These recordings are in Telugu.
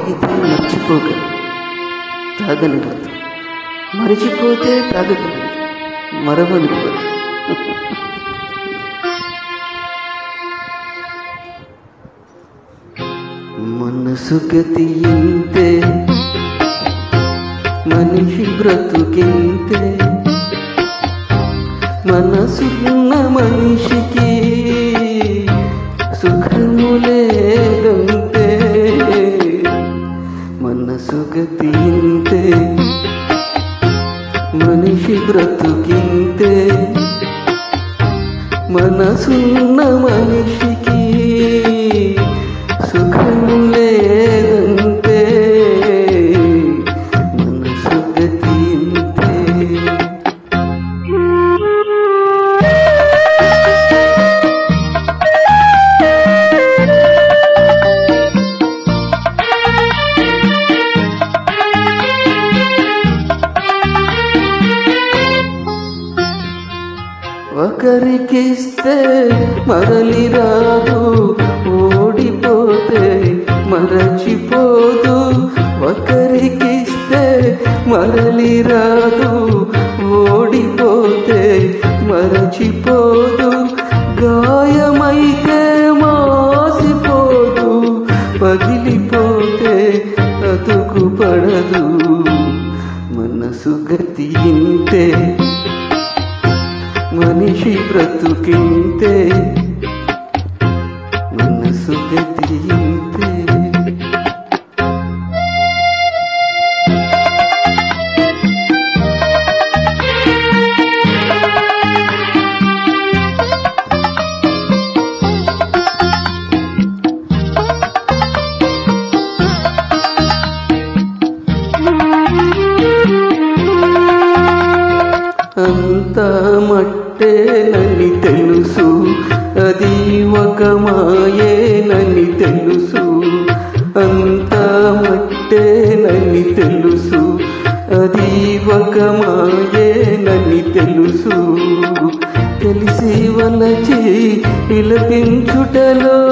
తాగితే మర్చిపోగలను తాగనివ్వదు మరిచిపోతే తాగగలను మరవనివ్వదు మనసు గతి ఇంతే మనిషి బ్రతుకింతే మనసున్న మనిషికి సుఖము లేదంతే మనసు గతి ఇంతే మనిషి బ్రతుకింతే మనసున్న మనిషికి సుఖము లేదంతే మనసు గతి ఇంతే ఒకరికిస్తే మరలి రాదు ఓడిపోతే మరచిపోదు ఒకరికిస్తే మరలి రాదు ఓడిపోతే మరచిపోదు గాయమైతే మాసిపోదు పగిలిపోతే అతుకు పడదు మనసు గతి ఇంతే మనిషి బ్రతుకింతే మనసు గతి ఇంతే అంత మట్టేనని తెలుసు అది ఒక మాయేనని తెలుసు అంత మట్టేనని తెలుసు అది ఒక మాయేనని తెలుసు తెలిసి వలచి విలపించుటలో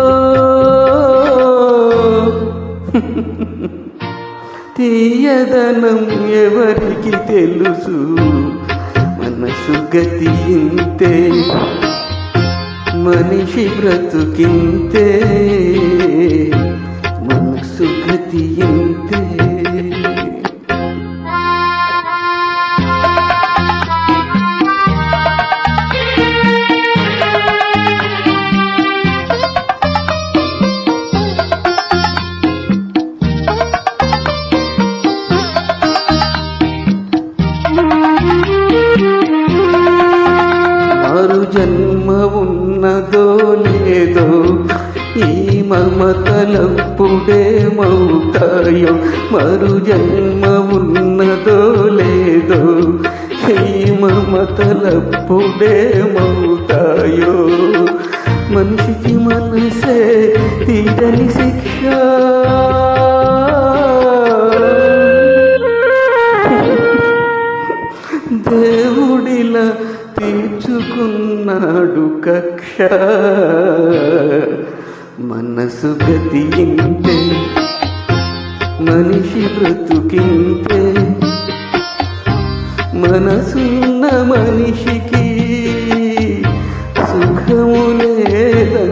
తీయదనం ఎవరికి తెలుసు మనసు గతి ఇంతే మనిషి బ్రతుకింతే మనసు గతి ఇంతే మరు జన్మ ఉన్నదో లేదో ఈ మమతలప్పుడే మౌతాయో మరు జన్మ ఉన్నదో లేదో ఈ మమతలప్పుడే మౌతాయో మనిషికి మనసే తీరని శిక్ష దేవుడిలా తీర్చుకున్నాడు కక్ష మనసు గతి ఇంతే మనిషి బ్రతుకింతే మనసున్న మనిషికి సుఖము లేదంతే